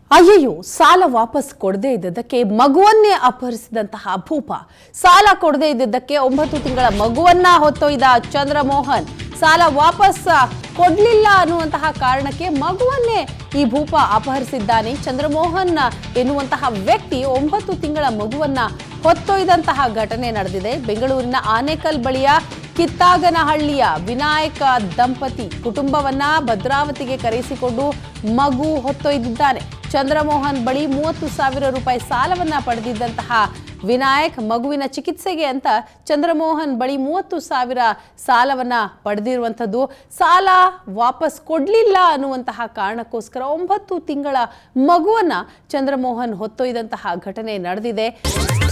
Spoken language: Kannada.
ಅಯ್ಯಯ್ಯೋ ಸಾಲ ವಾಪಸ್ ಕೊಡದೇ ಇದ್ದದ್ದಕ್ಕೆ ಮಗುವನ್ನೇ ಅಪಹರಿಸಿದಂತಹ ಭೂಪ ಸಾಲ ಕೊಡದೇ ಇದ್ದದ್ದಕ್ಕೆ ಒಂಬತ್ತು ತಿಂಗಳ ಮಗುವನ್ನ ಹೊತ್ತೊಯ್ದ ಚಂದ್ರಮೋಹನ್ ಸಾಲ ವಾಪಸ್ ಕೊಡ್ಲಿಲ್ಲ ಅನ್ನುವಂತಹ ಕಾರಣಕ್ಕೆ ಮಗುವನ್ನೇ ಈ ಭೂಪ ಅಪಹರಿಸಿದ್ದಾನೆ ಚಂದ್ರಮೋಹನ್ ಎನ್ನುವಂತಹ ವ್ಯಕ್ತಿ ಒಂಬತ್ತು ತಿಂಗಳ ಮಗುವನ್ನ ಹೊತ್ತೊಯ್ದಂತಹ ಘಟನೆ ನಡೆದಿದೆ ಬೆಂಗಳೂರಿನ ಆನೇಕಲ್ ಬಳಿಯ ಕಿತ್ತಾಗನಹಳ್ಳಿಯ ವಿನಾಯಕ ದಂಪತಿ ಕುಟುಂಬವನ್ನ ಭದ್ರಾವತಿಗೆ ಕರೆಸಿಕೊಂಡು ಮಗು ಹೊತ್ತೊಯ್ದಿದ್ದಾನೆ ಚಂದ್ರಮೋಹನ್ ಬಳಿ ಮೂವತ್ತು ಸಾವಿರ ರೂಪಾಯಿ ಸಾಲವನ್ನ ಪಡೆದಿದ್ದಂತಹ ವಿನಾಯಕ್ ಮಗುವಿನ ಚಿಕಿತ್ಸೆಗೆ ಅಂತ ಚಂದ್ರಮೋಹನ್ ಬಳಿ ಮೂವತ್ತು ಸಾವಿರ ಸಾಲವನ್ನ ಪಡೆದಿರುವಂಥದ್ದು ಸಾಲ ವಾಪಸ್ ಕೊಡ್ಲಿಲ್ಲ ಅನ್ನುವಂತಹ ಕಾರಣಕ್ಕೋಸ್ಕರ ಒಂಬತ್ತು ತಿಂಗಳ ಮಗುವನ್ನ ಚಂದ್ರಮೋಹನ್ ಹೊತ್ತೊಯ್ದಂತಹ ಘಟನೆ ನಡೆದಿದೆ